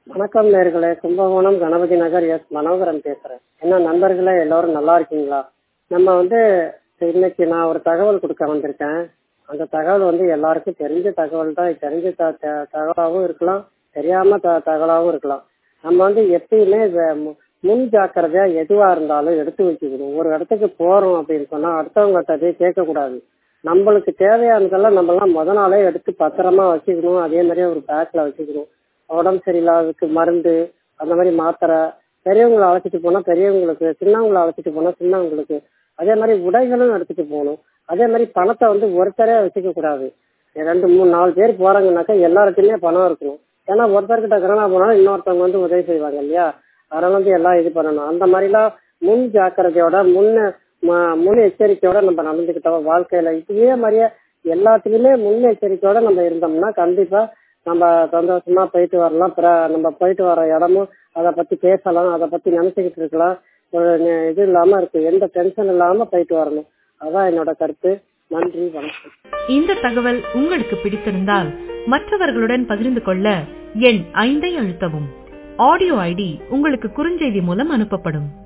வணக்கம் நேர்களே கும்பகோணம் கணபதி நகர் எஸ் மனோகரன் பேசுறேன் என்ன நண்பர்களே எல்லாரும் நல்லா இருக்கீங்களா நம்ம வந்து இன்னைக்கு நான் ஒரு தகவல் கொடுக்க வந்திருக்கேன் அந்த தகவல் வந்து எல்லாருக்கும் தெரிஞ்ச தகவல் தான் தெரிஞ்ச த த- தகவலாகவும் இருக்கலாம் தெரியாம த தகவலாகவும் இருக்கலாம் நம்ம வந்து எப்பயுமே இத மு- முன் ஜாக்கிரதையா எதுவா இருந்தாலும் எடுத்து வச்சுக்கணும் ஒரு இடத்துக்கு போறோம் அப்படின்னு சொன்னா அடுத்தவங்ககிட்ட போய் கேட்கக்கூடாது நம்மளுக்கு தேவையானதெல்லாம் நம்மலாம் முத நாளே எடுத்து பத்திரமா வச்சுக்கணும் அதே மாதிரியே ஒரு பேக்ல வச்சுக்கணும் உடம்பு சரியில்லாததுக்கு மருந்து அந்த மாதிரி மாத்திரை பெரியவங்களை அழைச்சிட்டு போனா பெரியவங்களுக்கு சின்னவங்களை அழைச்சிட்டு போனா சின்னவங்களுக்கு அதே மாதிரி உடைகளும் எடுத்துட்டு போகணும் அதே மாதிரி பணத்தை வந்து ஒருத்தரே வச்சுக்க கூடாது ரெண்டு மூணு நாலு பேர் போறாங்கன்னாக்கா எல்லாருக்குமே பணம் இருக்கணும் ஏன்னா ஒருத்தர்கிட்ட கரோனா போனாலும் இன்னொருத்தவங்க வந்து உதவி செய்வாங்க இல்லையா அதனால வந்து எல்லாம் இது பண்ணணும் அந்த மாதிரிலாம் முன் ஜாக்கிரதையோட முன்ன ம- முன் எச்சரிக்கையோட நம்ம நடந்துக்கிட்டோம் வாழ்க்கையில இதே மாதிரியே எல்லாத்துலயுமே முன் எச்சரிக்கையோட நம்ம இருந்தோம்னா கண்டிப்பா நம்ம சந்தோஷமா போயிட்டு வரலாம் பிற- நம்ம போயிட்டு வர இடமும் அதை பத்தி பேசலாம் அதை பத்தி நினைச்சுக்கிட்டு இருக்கலாம் ஒரு நெ- இது இல்லாம இருக்கு எந்த டென்ஷன் இல்லாம போயிட்டு வரணும் அதான் என்னோட கருத்து நன்றி வணக்கம் இந்த தகவல் உங்களுக்கு பிடித்திருந்தால் மற்றவர்களுடன் பகிர்ந்து கொள்ள எண் ஐந்தை அழுத்தவும் ஆடியோ ஐடி உங்களுக்கு குறுஞ்செய்தி மூலம் அனுப்பப்படும்